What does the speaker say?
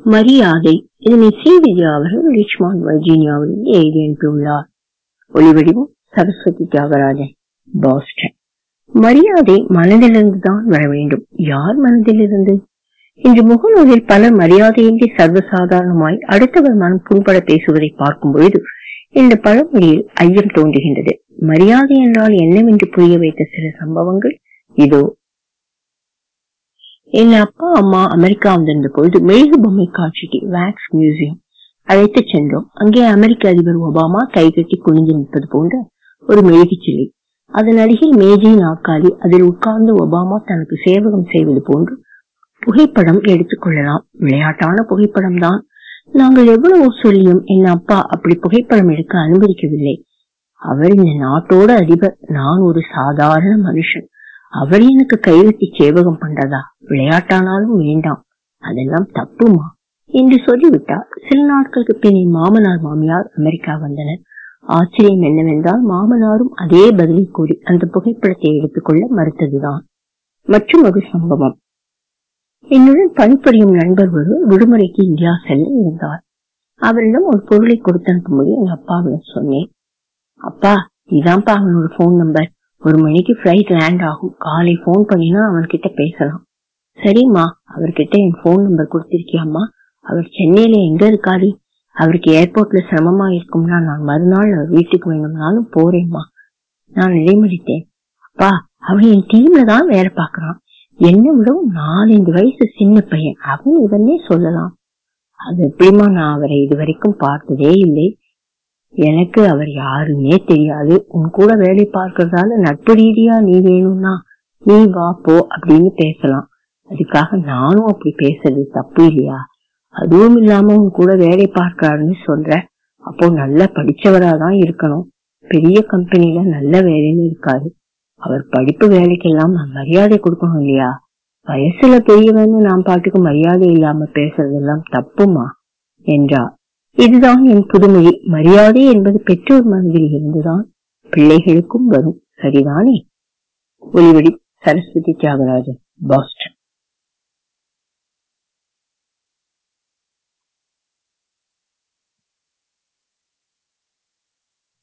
மரியாதை இதனை ஸ்ரீவித்யா அவர்கள் ரிச்மாண்ட் வர்ஜீனியாவிலிருந்து எழுதி அனுப்பியுள்ளார் ஒளிவடிவம் சரஸ்வதி தியாகராஜன் பாஸ்டன் மரியாதை மனதிலிருந்து தான் வர வேண்டும் யார் மனதிலிருந்து இன்று முகநூலில் பலர் மரியாதையின்றி சர்வசாதாரணமாய் அடுத்தவர் மனம் புண்பட பேசுவதை பார்க்கும் பொழுது இந்த பழமொழியில் ஐயம் தோன்றுகின்றது மரியாதை என்றால் என்னவென்று புரிய வைத்த சில சம்பவங்கள் இதோ என் அப்பா அம்மா அமெரிக்கா வந்திருந்த பொழுது மெழுகு பொம்மை காட்சிக்கு வேக்ஸ் மியூசியம் அழைத்து சென்றோம் அங்கே அமெரிக்க அதிபர் ஒபாமா கைகட்டி குனிந்து நிற்பது போன்ற ஒரு மெழுகு சிலை அதன் அருகில் மேஜை நாற்காலி அதில் உட்கார்ந்து ஒபாமா தனக்கு சேவகம் செய்வது போன்று புகைப்படம் எடுத்துக் கொள்ளலாம் விளையாட்டான புகைப்படம் தான் நாங்கள் எவ்வளவோ சொல்லியும் என் அப்பா அப்படி புகைப்படம் எடுக்க அனுமதிக்கவில்லை அவர் இந்த நாட்டோட அதிபர் நான் ஒரு சாதாரண மனுஷன் அவர் எனக்கு கைவெட்டி சேவகம் பண்றதா விளையாட்டானாலும் வேண்டாம் அதெல்லாம் தப்புமா என்று சொல்லிவிட்டார் சில நாட்களுக்கு பின் என் மாமனார் மாமியார் அமெரிக்கா வந்தனர் ஆச்சரியம் என்னவென்றால் மாமனாரும் அதே பதிலை கூறி அந்த புகைப்படத்தை எடுத்துக்கொள்ள மறுத்ததுதான் மற்றும் ஒரு சம்பவம் என்னுடன் பணிபுரியும் நண்பர் ஒருவர் விடுமுறைக்கு இந்தியா செல்ல இருந்தார் அவரிடம் ஒரு பொருளை கொடுத்து அனுப்பும்படி எங்க அப்பாவிடம் சொன்னேன் அப்பா இதான்ப்பா அவனோட போன் நம்பர் ஒரு மணிக்கு பிளைட் லேண்ட் ஆகும் காலை போன் பண்ணினா அவன் கிட்ட பேசலாம் சரிம்மா அவர்கிட்ட என் போன் நம்பர் கொடுத்திருக்கியாம்மா அவர் சென்னையில எங்க இருக்காரு அவருக்கு ஏர்போர்ட்ல சிரமமா இருக்கும்னா நான் மறுநாள் அவர் வீட்டுக்கு வேணும்னாலும் போறேம்மா நான் இடைமறித்தேன் அப்பா அவன் என் டீம்ல தான் வேலை பாக்குறான் என்ன விடவும் நாலஞ்சு வயசு சின்ன பையன் அவன் இவனே சொல்லலாம் அது எப்படிமா நான் அவரை இதுவரைக்கும் பார்த்ததே இல்லை எனக்கு அவர் யாருமே தெரியாது உன் கூட வேலை பார்க்கறதால நட்பு ரீதியா நீ வேணும்னா நீ வா போ அப்படின்னு பேசலாம் அதுக்காக நானும் அப்படி பேசுறது தப்பு இல்லையா அதுவும் இல்லாம உன் கூட வேலை பார்க்கறாருன்னு சொல்ற அப்போ நல்லா படிச்சவராதான் இருக்கணும் பெரிய கம்பெனில நல்ல வேலைன்னு இருக்காரு அவர் படிப்பு வேலைக்கெல்லாம் நான் மரியாதை கொடுக்கணும் இல்லையா வயசுல பெரியவன்னு நாம் பாட்டுக்கு மரியாதை இல்லாம பேசுறதெல்லாம் தப்புமா என்றார் இதுதான் என் புதுமொழி மரியாதை என்பது பெற்றோர் மனதில் இருந்துதான் பிள்ளைகளுக்கும் வரும் சரிதானே ஒளிவடி சரஸ்வதி தியாகராஜன் பாஸ்டன்